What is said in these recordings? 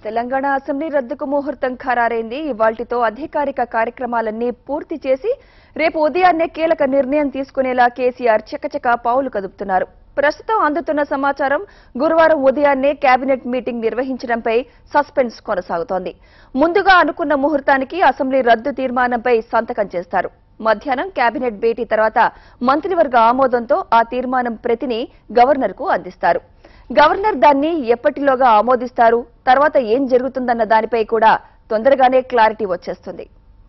Telangana assembly రద్దుకు ముహూర్తం ఖరారైంది ఇవాల్టితో అధికారిక కార్యక్రమాలన్నీ పూర్తి చేసి రేపు ఉదయాన్నే కీలక నిర్ణయం తీసుకునేలా కేసీఆర్ చకచక పావులు కదుపుతున్నారు ప్రస్తుతం అందుతున్న సమాచారం గురువారం ఉదయాన్నే కేబినెట్ మీటింగ్ నిర్వహించడంపై సస్పెన్స్ కొనసాగుతోంది ముందుగా అనుకున్న ముహూర్తానికి అసెంబ్లీ రద్దు తీర్మానంపై సంతకం చేస్తారు మధ్యాహ్నం కేబినెట్ భేటీ తర్వాత మంత్రివర్గ ఆమోదంతో ఆ తీర్మానం ప్రతిని గవర్నర్కు అందిస్తారు గవర్నర్ దాన్ని ఎప్పటిలోగా ఆమోదిస్తారు తర్వాత ఏం జరుగుతుందన్న దానిపై కూడా తొందరగానే క్లారిటీ వచ్చేస్తుంది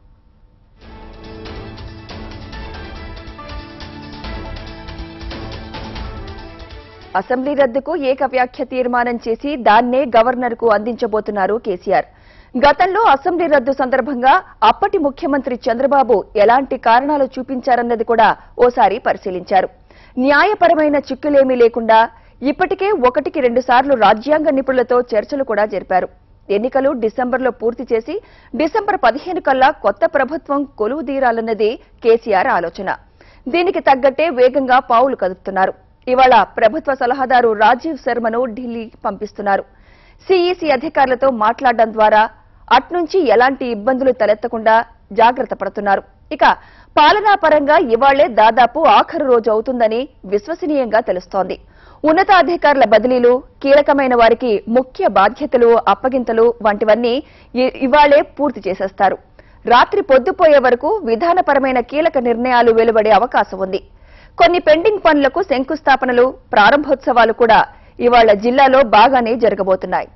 అసెంబ్లీ రద్దుకు ఏకవ్యాఖ్య తీర్మానం చేసి దాన్నే గవర్నర్కు అందించబోతున్నారు కేసీఆర్ గతంలో అసెంబ్లీ రద్దు సందర్భంగా అప్పటి ముఖ్యమంత్రి చంద్రబాబు ఎలాంటి కారణాలు చూపించారన్నది కూడా ఓసారి పరిశీలించారు న్యాయపరమైన చిక్కులేమీ లేకుండా ఇప్పటికే ఒకటికి రెండు సార్లు రాజ్యాంగ నిపుణులతో చర్చలు కూడా జరిపారు ఎన్నికలు డిసెంబర్లో పూర్తి చేసి డిసెంబర్ పదిహేను కల్లా కొత్త ప్రభుత్వం కొలువు తీరాలన్నది కేసీఆర్ ఆలోచన దీనికి తగ్గట్టే వేగంగా పావులు కదుపుతున్నారు ఇవాళ ప్రభుత్వ సలహాదారు రాజీవ్ శర్మను ఢిల్లీ పంపిస్తున్నారు సీఈసీ అధికారులతో మాట్లాడడం ద్వారా అట్నుంచి ఎలాంటి ఇబ్బందులు తలెత్తకుండా జాగ్రత్త పడుతున్నారు ఇక పాలనా పరంగా ఇవాళ్లే దాదాపు ఆఖరు రోజు అవుతుందని విశ్వసనీయంగా తెలుస్తోంది ఉన్నతాధికారుల బదిలీలు కీలకమైన వారికి ముఖ్య బాధ్యతలు అప్పగింతలు వంటివన్నీ ఇ- ఇవాళే పూర్తి చేసేస్తారు రాత్రి పొద్దుపోయే వరకు విధానపరమైన కీలక నిర్ణయాలు వెలువడే అవకాశం ఉంది కొన్ని పెండింగ్ పనులకు శంకుస్థాపనలు ప్రారంభోత్సవాలు కూడా ఇవాళ జిల్లాలో బాగానే జరగబోతున్నాయి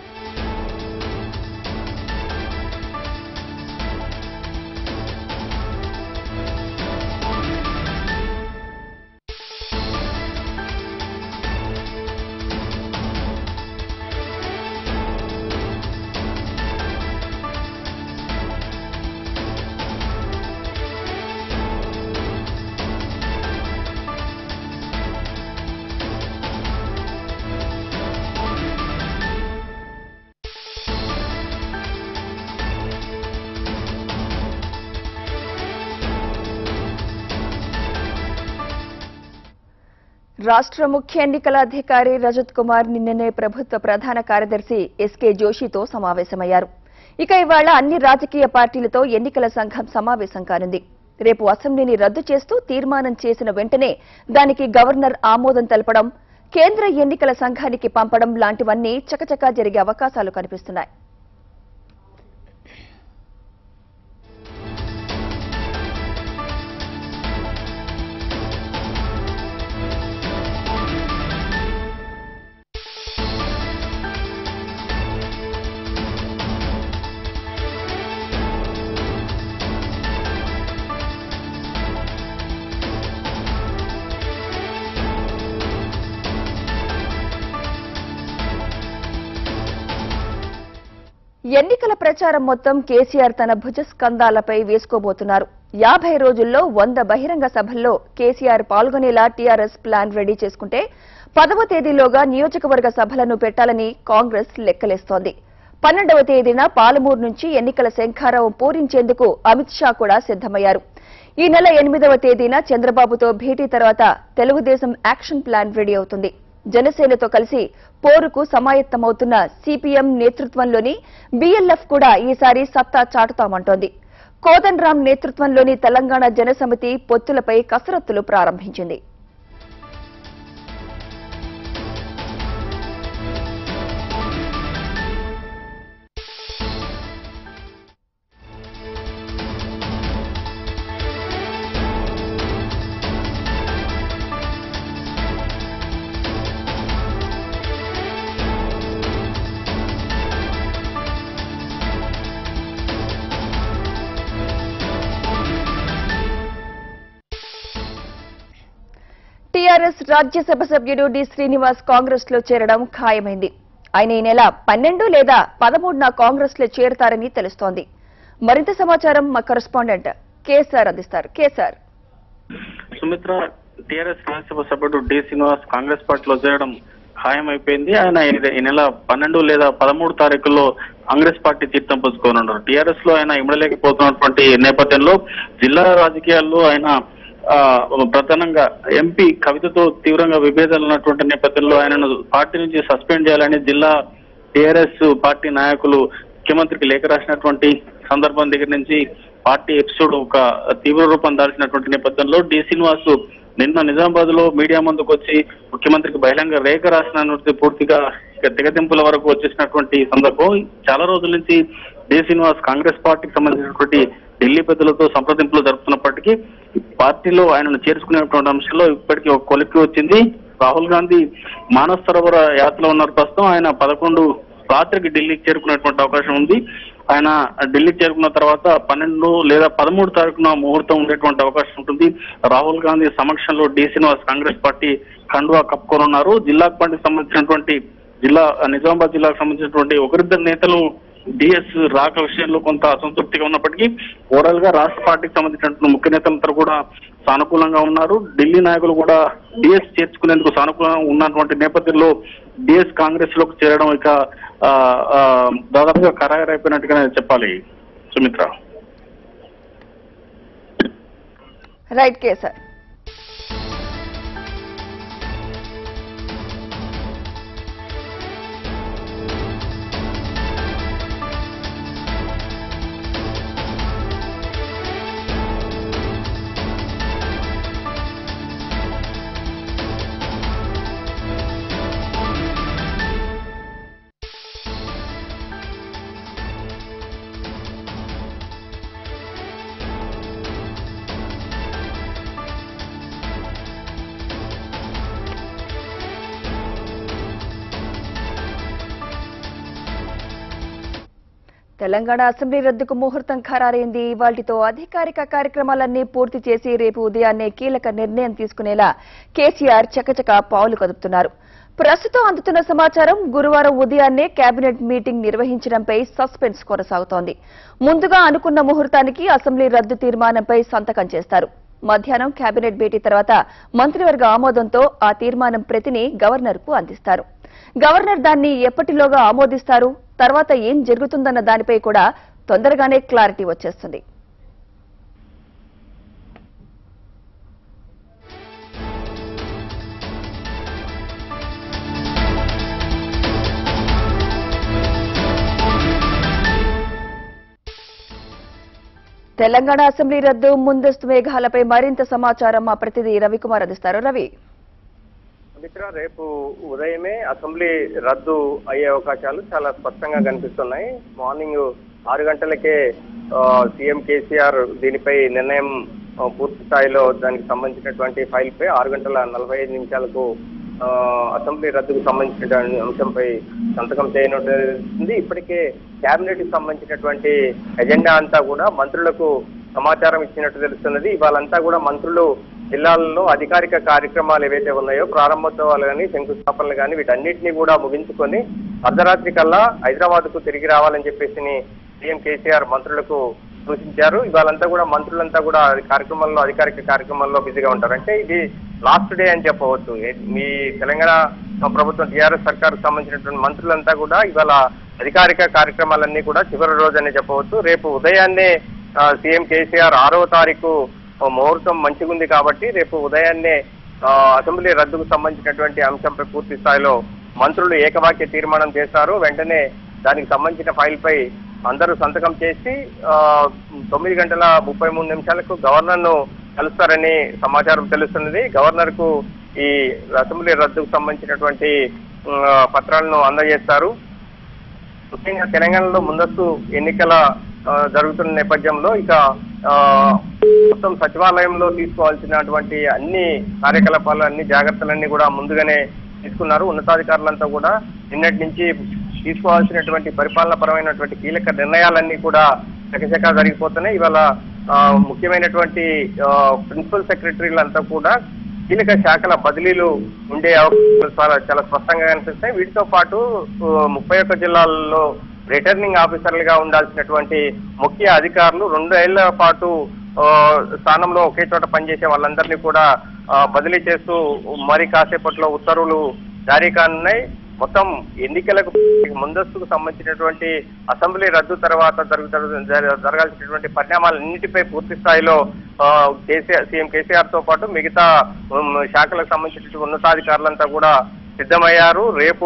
రాష్ట్ర ముఖ్య ఎన్నికల అధికారి రజత్ కుమార్ నిన్ననే ప్రభుత్వ ప్రధాన కార్యదర్శి ఎస్కే జోషితో సమావేశమయ్యారు ఇక ఇవాళ అన్ని రాజకీయ పార్టీలతో ఎన్నికల సంఘం సమావేశం కానుంది రేపు అసెంబ్లీని రద్దు చేస్తూ తీర్మానం చేసిన వెంటనే దానికి గవర్నర్ ఆమోదం తెలపడం కేంద్ర ఎన్నికల సంఘానికి పంపడం లాంటివన్నీ చకచకా జరిగే అవకాశాలు కనిపిస్తున్నాయి ఎన్నికల ప్రచారం మొత్తం కేసీఆర్ తన భుజస్కంధాలపై వేసుకోబోతున్నారు యాభై రోజుల్లో వంద బహిరంగ సభల్లో కేసీఆర్ పాల్గొనేలా టీఆర్ఎస్ ప్లాన్ రెడీ చేసుకుంటే పదవ తేదీలోగా నియోజకవర్గ సభలను పెట్టాలని కాంగ్రెస్ లెక్కలేస్తోంది పన్నెండవ తేదీన పాలమూరు నుంచి ఎన్నికల శంఖారావం పూరించేందుకు అమిత్ షా కూడా సిద్దమయ్యారు ఈ నెల ఎనిమిదవ తేదీన చంద్రబాబుతో భేటీ తర్వాత తెలుగుదేశం యాక్షన్ ప్లాన్ రెడీ అవుతుంది జనసేనతో కలిసి పోరుకు సమాయత్తమవుతున్న సిపిఎం నేతృత్వంలోని బీఎల్ఎఫ్ కూడా ఈసారి సత్తా చాటుతామంటోంది కోదండ్ రామ్ నేతృత్వంలోని తెలంగాణ జనసమితి పొత్తులపై కసరత్తులు ప్రారంభించింది టీఆర్ఎస్ రాజ్యసభ సభ్యుడు డి శ్రీనివాస్ కాంగ్రెస్ లో చేరడం ఖాయమైంది ఆయన ఈ నెల పన్నెండు లేదా పదమూడున కాంగ్రెస్ లో చేరతారని తెలుస్తోంది మరింత సమాచారం మా కరెస్పాండెంట్ కేసార్ అందిస్తారు కేసార్ సుమిత్ర టిఆర్ఎస్ రాజ్యసభ సభ్యుడు డి శ్రీనివాస్ కాంగ్రెస్ పార్టీలో చేరడం ఖాయమైపోయింది ఆయన ఈ- ఈ నెల పన్నెండు లేదా పదమూడు తారీఖుల్లో కాంగ్రెస్ పార్టీ తీర్థం పుచ్చుకోనున్నారు టీఆర్ఎస్ లో ఆయన ఇమడలేకపోతున్నటువంటి నేపథ్యంలో జిల్లా రాజకీయాల్లో ఆయన ఆ, ప్రధానంగా ఎంపీ కవితతో తీవ్రంగా విభేదాలు ఉన్నటువంటి నేపథ్యంలో ఆయనను పార్టీ నుంచి సస్పెండ్ చేయాలని జిల్లా టిఆర్ఎస్ పార్టీ నాయకులు ముఖ్యమంత్రికి లేఖ రాసినటువంటి సందర్భం దగ్గర నుంచి పార్టీ ఎపిసోడ్ ఒక తీవ్ర రూపం దాల్చినటువంటి నేపథ్యంలో డి శ్రీనివాస్ నిన్న నిజామాబాద్ లో మీడియా ముందుకు వచ్చి ముఖ్యమంత్రికి బహిరంగ లేఖ రాసినటువంటి పూర్తిగా ఇక తెగతింపుల వరకు వచ్చేసినటువంటి సందర్భం చాలా రోజుల నుంచి డి శ్రీనివాస్ కాంగ్రెస్ పార్టీకి సంబంధించినటువంటి ఢిల్లీ పెద్దలతో సంప్రదింపులు జరుపుతున్నప్పటికీ పార్టీలో ఆయనను చేర్చుకునేటువంటి అంశంలో ఇప్పటికీ ఒక కొలిక్కి వచ్చింది రాహుల్ గాంధీ మానవ సరోవర యాత్రలో ఉన్నారు ప్రస్తుతం ఆయన పదకొండు రాత్రికి ఢిల్లీకి చేరుకునేటువంటి అవకాశం ఉంది ఆయన ఢిల్లీకి చేరుకున్న తర్వాత పన్నెండు లేదా పదమూడు తారీఖున ముహూర్తం ఉండేటువంటి అవకాశం ఉంటుంది రాహుల్ గాంధీ సమక్షంలో డి శ్రీనివాస్ కాంగ్రెస్ పార్టీ కండువా కప్పుకోనున్నారు జిల్లా పార్టీకి సంబంధించినటువంటి జిల్లా నిజామాబాద్ జిల్లాకు సంబంధించినటువంటి ఒకరిద్దరు నేతలు డిఎస్ రాక విషయంలో కొంత అసంతృప్తిగా ఉన్నప్పటికీ ఓవరాల్ గా రాష్ట్ర పార్టీకి సంబంధించినటువంటి ముఖ్య నేతలందరూ కూడా సానుకూలంగా ఉన్నారు ఢిల్లీ నాయకులు కూడా డిఎస్ చేర్చుకునేందుకు సానుకూలంగా ఉన్నటువంటి నేపథ్యంలో డిఎస్ కాంగ్రెస్ లోకి చేరడం ఇక ఆ, ఆ, దాదాపుగా ఖరారైపోయినట్టుగానే చెప్పాలి సుమిత్ర రైట్ కేసర్ తెలంగాణ అసెంబ్లీ రద్దుకు ముహూర్తం ఖరారైంది వాటితో అధికారిక కార్యక్రమాలన్నీ పూర్తి చేసి రేపు ఉదయాన్నే కీలక నిర్ణయం తీసుకునేలా కేసీఆర్ చకచక పావులు కదుపుతున్నారు ప్రస్తుతం అందుతున్న సమాచారం గురువారం ఉదయాన్నే కేబినెట్ మీటింగ్ నిర్వహించడంపై సస్పెన్స్ కొనసాగుతోంది ముందుగా అనుకున్న ముహూర్తానికి అసెంబ్లీ రద్దు తీర్మానంపై సంతకం చేస్తారు మధ్యాహ్నం కేబినెట్ భేటీ తర్వాత మంత్రివర్గ ఆమోదంతో ఆ తీర్మానం ప్రతిని గవర్నర్కు అందిస్తారు గవర్నర్ దాన్ని ఎప్పటిలోగా ఆమోదిస్తారు తర్వాత ఏం జరుగుతుందన్న దానిపై కూడా తొందరగానే క్లారిటీ వచ్చేస్తుంది తెలంగాణ అసెంబ్లీ రద్దు ముందస్తు మేఘాలపై మరింత సమాచారం మా ప్రతినిధి రవికుమార్ అందిస్తారు రవి మిత్ర రేపు ఉదయమే అసెంబ్లీ రద్దు అయ్యే అవకాశాలు చాలా స్పష్టంగా కనిపిస్తున్నాయి మార్నింగ్ ఆరు గంటలకే ఆ, సీఎం కేసీఆర్ దీనిపై నిర్ణయం ఆ, పూర్తి స్థాయిలో దానికి సంబంధించినటువంటి ఫైల్ పై ఆరు గంటల నలభై ఐదు నిమిషాలకు ఆ, అసెంబ్లీ రద్దుకు సంబంధించినటువంటి అంశంపై సంతకం చేయనుంది ఇప్పటికే కేబినెట్ కి సంబంధించినటువంటి ఎజెండా అంతా కూడా మంత్రులకు సమాచారం ఇచ్చినట్టు తెలుస్తున్నది ఇవాళంతా కూడా మంత్రులు జిల్లాలలో అధికారిక కార్యక్రమాలు ఏవైతే ఉన్నాయో ప్రారంభోత్సవాలు కానీ శంకుస్థాపనలు కానీ వీటన్నిటిని కూడా ముగించుకొని అర్ధరాత్రి కల్లా హైదరాబాద్ కు తిరిగి రావాలని చెప్పేసి సీఎం కేసీఆర్ మంత్రులకు సూచించారు ఇవాళంతా కూడా మంత్రులంతా కూడా ఈ కార్యక్రమంలో అధికారిక కార్యక్రమాల్లో బిజీగా ఉంటారు అంటే ఇది లాస్ట్ డే అని చెప్పవచ్చు ఏ- మీ తెలంగాణ ప్రభుత్వం టీఆర్ఎస్ సర్కార్ సంబంధించినటువంటి మంత్రులంతా కూడా ఇవాళ అధికారిక కార్యక్రమాలన్నీ కూడా చివరి రోజు అని చెప్పవచ్చు రేపు ఉదయాన్నే ఆ, సీఎం కేసీఆర్ ఆరవ తారీఖు ఆ, ముహూర్తం మంచిగుంది కాబట్టి రేపు ఉదయాన్నే ఆ, అసెంబ్లీ రద్దుకు సంబంధించినటువంటి అంశంపై పూర్తి స్థాయిలో మంత్రులు ఏకవాక్య తీర్మానం చేస్తారు వెంటనే దానికి సంబంధించిన ఫైల్ పై అందరూ సంతకం చేసి ఆ, తొమ్మిది గంటల ముప్పై మూడు నిమిషాలకు గవర్నర్ ను కలుస్తారని సమాచారం తెలుస్తున్నది గవర్నర్ కు ఈ అసెంబ్లీ రద్దుకు సంబంధించినటువంటి ఉమ్, పత్రాలను అందజేస్తారు ముఖ్యంగా తెలంగాణలో ముందస్తు ఎన్నికల ఆ, జరుగుతున్న నేపథ్యంలో ఇక ఆ, మొత్తం సచివాలయంలో తీసుకోవాల్సినటువంటి అన్ని కార్యకలాపాలు అన్ని జాగ్రత్తలన్నీ కూడా ముందుగానే తీసుకున్నారు ఉన్నతాధికారులంతా కూడా నిన్నటి నుంచి తీసుకోవాల్సినటువంటి పరిపాలన పరమైనటువంటి కీలక నిర్ణయాలన్నీ కూడా చకచకా జరిగిపోతున్నాయి ఇవాళ ఆ, ముఖ్యమైనటువంటి ప్రిన్సిపల్ సెక్రటరీలంతా కూడా కీలక శాఖల బదిలీలు ఉండే అవకాశాలు చాలా చాలా స్పష్టంగా కనిపిస్తాయి వీటితో పాటు ఆ, ముప్పై ఒక్క జిల్లాల్లో రిటర్నింగ్ ఆఫీసర్లుగా ఉండాల్సినటువంటి ముఖ్య అధికారులు రెండు ఏళ్ల పాటు ఆ, స్థానంలో ఒకే చోట పనిచేసే వాళ్ళందరినీ కూడా ఆ, బదిలీ చేస్తూ మరి కాసేపట్లో ఉత్తర్వులు జారీ కానున్నాయి మొత్తం ఎన్నికలకు ముందస్తుకు సంబంధించినటువంటి అసెంబ్లీ రద్దు తర్వాత జరుగుతున్న జర- జరగాల్సినటువంటి పరిణామాలన్నిటిపై పూర్తి స్థాయిలో ఆ, కేసీఆర్ సీఎం కేసీఆర్ తో పాటు మిగతా ఉమ్, శాఖలకు సంబంధించినటువంటి ఉన్నతాధికారులంతా కూడా సిద్ధమయ్యారు రేపు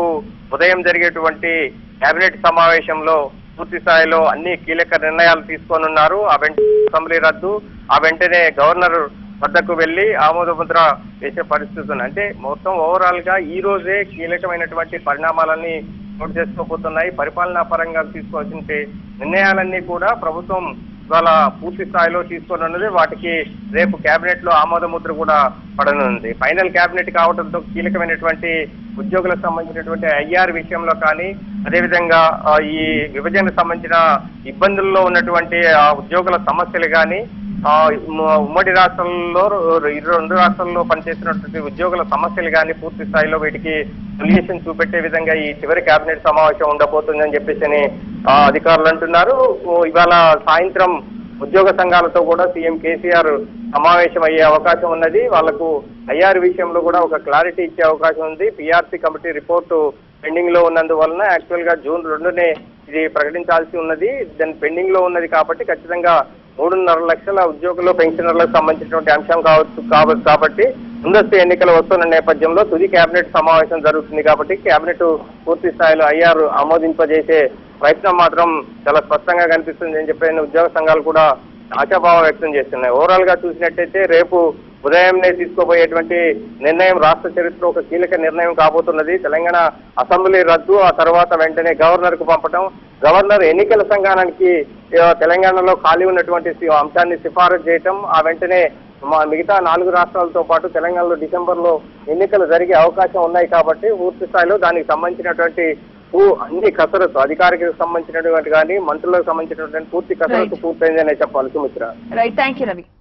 ఉదయం జరిగేటువంటి కేబినెట్ సమావేశంలో పూర్తి స్థాయిలో అన్ని కీలక నిర్ణయాలు తీసుకోనున్నారు ఆ వెంటనే అసెంబ్లీ రద్దు ఆ వెంటనే గవర్నర్ వద్దకు వెళ్లి ఆమోద ముద్ర వేసే పరిస్థితి ఉంది అంటే మొత్తం ఓవరాల్ గా ఈ రోజే కీలకమైనటువంటి పరిణామాలన్నీ చోటు చేసుకోబోతున్నాయి పరిపాలనా పరంగా తీసుకోవాల్సిన నిర్ణయాలన్నీ కూడా ప్రభుత్వం ఇవాళ పూర్తి స్థాయిలో తీసుకోనున్నది వాటికి రేపు కేబినెట్ లో ఆమోద ముద్ర కూడా పడనుంది ఫైనల్ కేబినెట్ కావడంతో కీలకమైనటువంటి ఉద్యోగులకు సంబంధించినటువంటి ఐఆర్ విషయంలో కానీ అదేవిధంగా ఆ, ఈ విభజనకు సంబంధించిన ఇబ్బందుల్లో ఉన్నటువంటి ఆ ఉద్యోగుల సమస్యలు కానీ ఆ, ఉమ్మ- ఉమ్మడి రాష్ట్రాల్లో ఈ రెండు రాష్ట్రాల్లో పనిచేస్తున్నటువంటి ఉద్యోగుల సమస్యలు కానీ పూర్తి స్థాయిలో వీటికి సొల్యూషన్ చూపెట్టే విధంగా ఈ చివరి కేబినెట్ సమావేశం ఉండబోతుందని చెప్పేసి అని, ఆ, అధికారులు అంటున్నారు ఓ, ఇవాళ సాయంత్రం ఉద్యోగ సంఘాలతో కూడా సీఎం కేసీఆర్ సమావేశం అయ్యే అవకాశం ఉన్నది వాళ్లకు ఐఆర్ విషయంలో కూడా ఒక క్లారిటీ ఇచ్చే అవకాశం ఉంది పిఆర్సీ కమిటీ రిపోర్టు పెండింగ్ లో ఉన్నందువలన యాక్చువల్ గా జూన్ రెండునే ఇది ప్రకటించాల్సి ఉన్నది దాని పెండింగ్ లో ఉన్నది కాబట్టి ఖచ్చితంగా మూడున్నర లక్షల ఉద్యోగులు పెన్షనర్లకు సంబంధించినటువంటి అంశం కావచ్చు కావచ్చు కాబట్టి ముందస్తు ఎన్నికలు వస్తున్న నేపథ్యంలో తుది కేబినెట్ సమావేశం జరుగుతుంది కాబట్టి కేబినెట్ పూర్తి స్థాయిలో ఐఆర్ ఆమోదింపజేసే ప్రయత్నం మాత్రం చాలా స్పష్టంగా కనిపిస్తుంది అని చెప్పి ఉద్యోగ సంఘాలు కూడా ఆశాభావం వ్యక్తం చేస్తున్నాయి ఓవరాల్ గా చూసినట్టయితే రేపు ఉదయంనే తీసుకోబోయేటువంటి నిర్ణయం రాష్ట్ర చరిత్ర ఒక కీలక నిర్ణయం కాబోతున్నది తెలంగాణ అసెంబ్లీ రద్దు ఆ తర్వాత వెంటనే గవర్నర్ కు పంపడం గవర్నర్ ఎన్నికల సంఘానికి ఆ, తెలంగాణలో ఖాళీ ఉన్నటువంటి సి- అంశాన్ని సిఫారసు చేయటం ఆ వెంటనే మా మిగతా నాలుగు రాష్ట్రాలతో పాటు తెలంగాణలో డిసెంబర్ లో ఎన్నికలు జరిగే అవకాశం ఉన్నాయి కాబట్టి పూర్తి స్థాయిలో దానికి సంబంధించినటువంటి పూ- అన్ని కసరత్తు అధికారికి సంబంధించినటువంటి కానీ మంత్రులకు సంబంధించినటువంటి పూర్తి కసరత్తు పూర్తయిందనే చెప్పాలి Sumitra right thank you Ravi